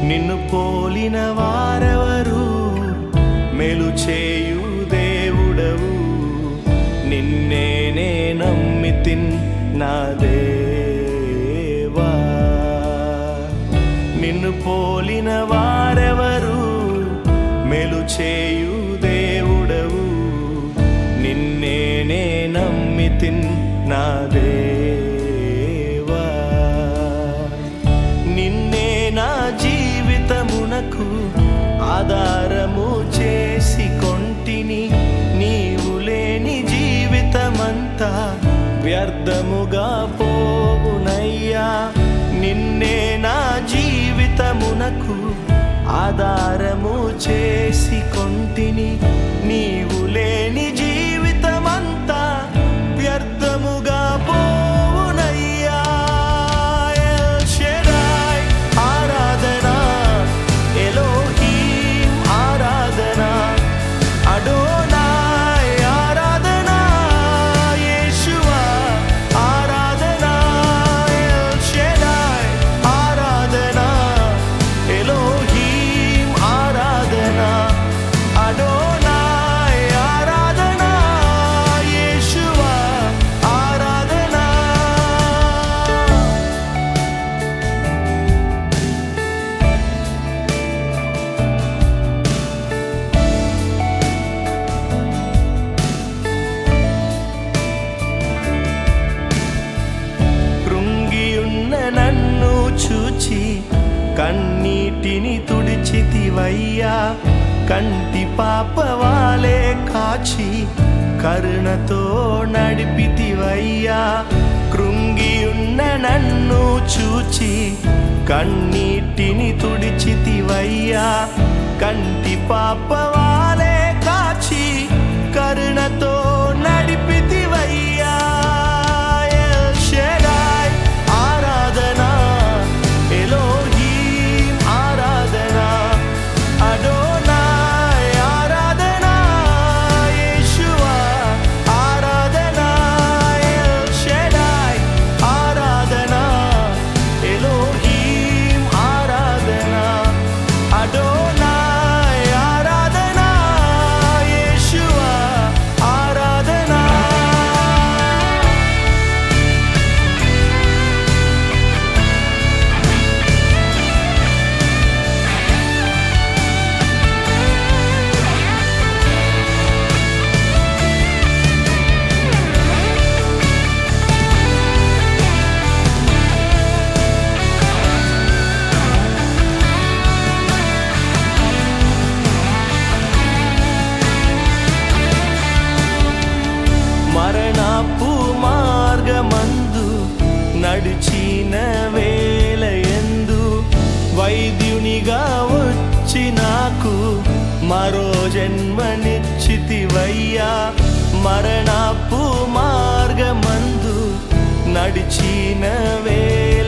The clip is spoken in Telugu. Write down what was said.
నిన్ను పోలిన వారెవరు మేలు చేయు దేవుడవు నిన్నేనే నమ్మితిన్ నా దేవా నిన్ను పోలిన వారెవరు మేలు చేయు దేవుడవు నిన్నేనే నమ్మితిన్ నా దేవా నిన్నే నా జీవితమునకు ఆధారము చేసి కొంటిని నీవు లేని జీవితమంతా వ్యర్థముగా పోవునయ్యా నిన్నే నా జీవితమునకు ఆధారము చేసి కొంటిని నీవు లేని జీవితమంతా వ్యర్థముగా పోవునయ్యా ఎల్ షెడాయ్ ఆరాధన ఎలోహీం ఆరాధన అడోనాయ్ ఆరాధన యేషువా ఆరాధన ఎల్ షెడాయ్ ఆరాధన ఎలోహీం ఆరాధన అడోనాయ్ ఆరాధన యేషువా ఆరాధన కృంగియున్న నన్ను చూచి కన్నీటిని తుడిచితివయ్యా కంటి పాపవాలే కాచి కరుణతో నడిపితివయ్యా కృంగియున్న నన్ను చూచి కన్నీటిని తుడిచితివయ్యా కంటి పాపవాలే కాచి కరుణతో నడిపితివయ్యా ఎల్ షెడాయ్ ఆరాధన ఎలోహీం ఆరాధన అడోనాయ్ ఆరాధన యేషువా ఆరాధన ఎల్ షెడాయ్ ఆరాధన ఎలోహీం ఆరాధన అడోనాయ్ ఆరాధన యేషువా ఆరాధన మరణపు మార్గమందు నడిచిన వేలయందు వైద్యునిగా వచ్చి నాకు మరో జన్మనిచ్చితివయ్యా మరణపు మార్గమందు నడిచిన వేల